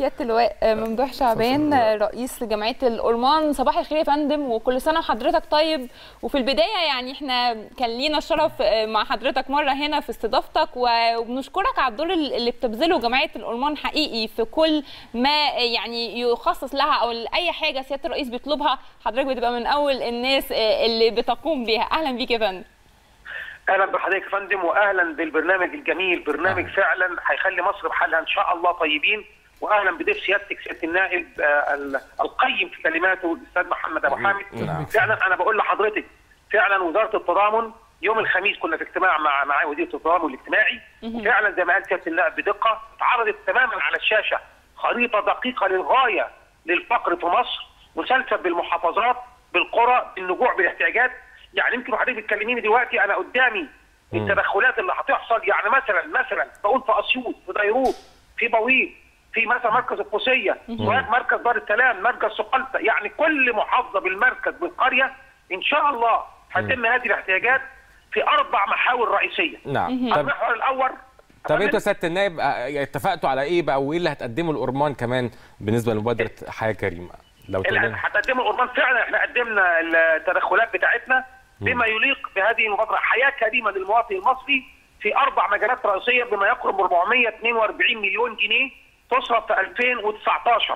سياده اللواء ممدوح شعبان رئيس جمعيه الأورمان صباح الخير يا فندم وكل سنه وحضرتك طيب وفي البدايه يعني احنا كان لينا الشرف مع حضرتك مره هنا في استضافتك وبنشكرك على الدور اللي بتبذله جمعيه الأورمان حقيقي في كل ما يعني يخصص لها او اي حاجه سياده الرئيس بيطلبها حضرتك بتبقى من اول الناس اللي بتقوم بيها اهلا بيك يا فندم اهلا بحضرتك يا فندم واهلا بالبرنامج الجميل برنامج أهلا. فعلا هيخلي مصر بحالها ان شاء الله طيبين واهلا بضيف سيادتك سياده النائب القيم في كلماته الاستاذ محمد ابو حامد نعم. فعلا انا بقول لحضرتك فعلا وزاره التضامن يوم الخميس كنا في اجتماع مع معالي وزير التضامن الاجتماعي وفعلا زي ما قال سياده النائب بدقه اتعرضت تماما على الشاشه خريطه دقيقه للغايه للفقر في مصر مسلسل بالمحافظات بالقرى بالنجوع بالاحتياجات يعني يمكن حضرتك بتكلميني دلوقتي انا قدامي التدخلات اللي هتحصل يعني مثلا مثلا بقول في اسيوط في ديروت في بويط في مثلا مركز القوسيه مركز دار السلام مركز سقلطه يعني كل محافظه بالمركز بالقريه ان شاء الله هتتم هذه الاحتياجات في اربع محاور رئيسيه نعم المحور الاول طب انتوا سياده النائب اتفقتوا على ايه بقى وايه اللي هتقدمه الأورمان كمان بالنسبه لمبادره حياه كريمه لو هتقدمه الأورمان فعلا احنا قدمنا التدخلات بتاعتنا بما يليق بهذه المبادره حياه كريمه للمواطن المصري في اربع مجالات رئيسيه بما يقرب 442 مليون جنيه تصرف في 2019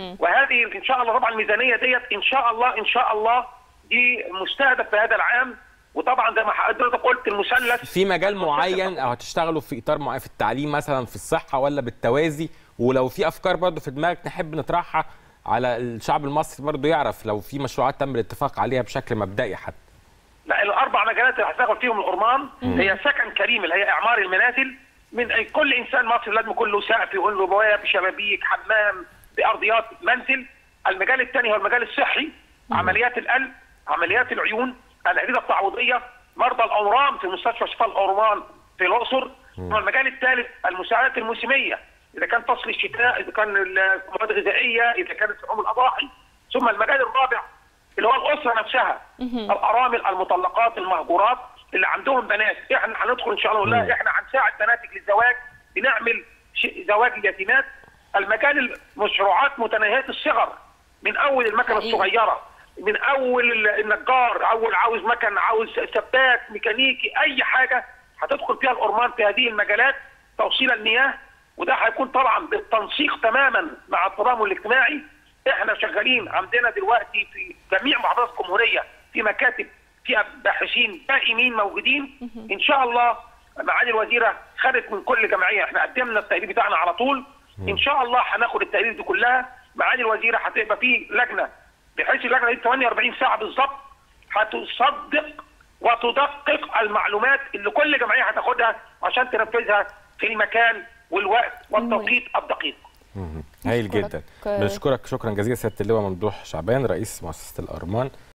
وهذه ان شاء الله طبعا الميزانيه ديت ان شاء الله ان شاء الله دي مستهدف في هذا العام وطبعا زي ما حضرتك قلت المثلث في مجال معين او هتشتغلوا في اطار معين في التعليم مثلا في الصحه ولا بالتوازي ولو في افكار برضه في دماغك نحب نطرحها على الشعب المصري برضه يعرف لو في مشروعات تم الاتفاق عليها بشكل مبدئي حتى لا الاربع مجالات اللي هتشتغل فيهم الأورمان هي سكن كريم اللي هي اعمار المنازل من كل انسان مصري لازم يكون له سقف يكون له بواب شبابيك حمام بارضيات منزل المجال الثاني هو المجال الصحي مم. عمليات القلب عمليات العيون الاجهزه التعويضيه مرضى الاورام في مستشفى شفاء الاورمان في الاقصر والمجال الثالث المساعدات الموسميه اذا كان فصل الشتاء اذا كان المواد الغذائيه اذا كانت لحوم الاضاحي ثم المجال الرابع اللي هو الاسره نفسها الارامل المطلقات المهجورات اللي عندهم بنات احنا هندخل ان شاء الله لا احنا هنساعد بناتك للزواج بنعمل زواج اليتيمات المجال المشروعات متناهيه الصغر من اول المكنه الصغيره من اول النجار اول عاوز مكن عاوز سباك ميكانيكي اي حاجه هتدخل فيها الأورمان في هذه المجالات توصيل المياه وده هيكون طبعا بالتنسيق تماما مع التضامن الاجتماعي احنا شغالين عندنا دلوقتي في جميع محافظات الجمهوريه في مكاتب فيها باحثين دائمين موجودين ان شاء الله معالي الوزيره خدت من كل جمعيه احنا قدمنا التقرير بتاعنا على طول ان شاء الله هناخد التقرير دي كلها معالي الوزيره هتبقى في لجنه بحيث اللجنه دي 48 ساعه بالظبط هتصدق وتدقق المعلومات اللي كل جمعيه هتاخدها عشان تنفذها في المكان والوقت والتوقيت الدقيق. هايل جدا بنشكرك شكرا جزيلا سياده اللواء ممدوح شعبان رئيس مؤسسه الأرمان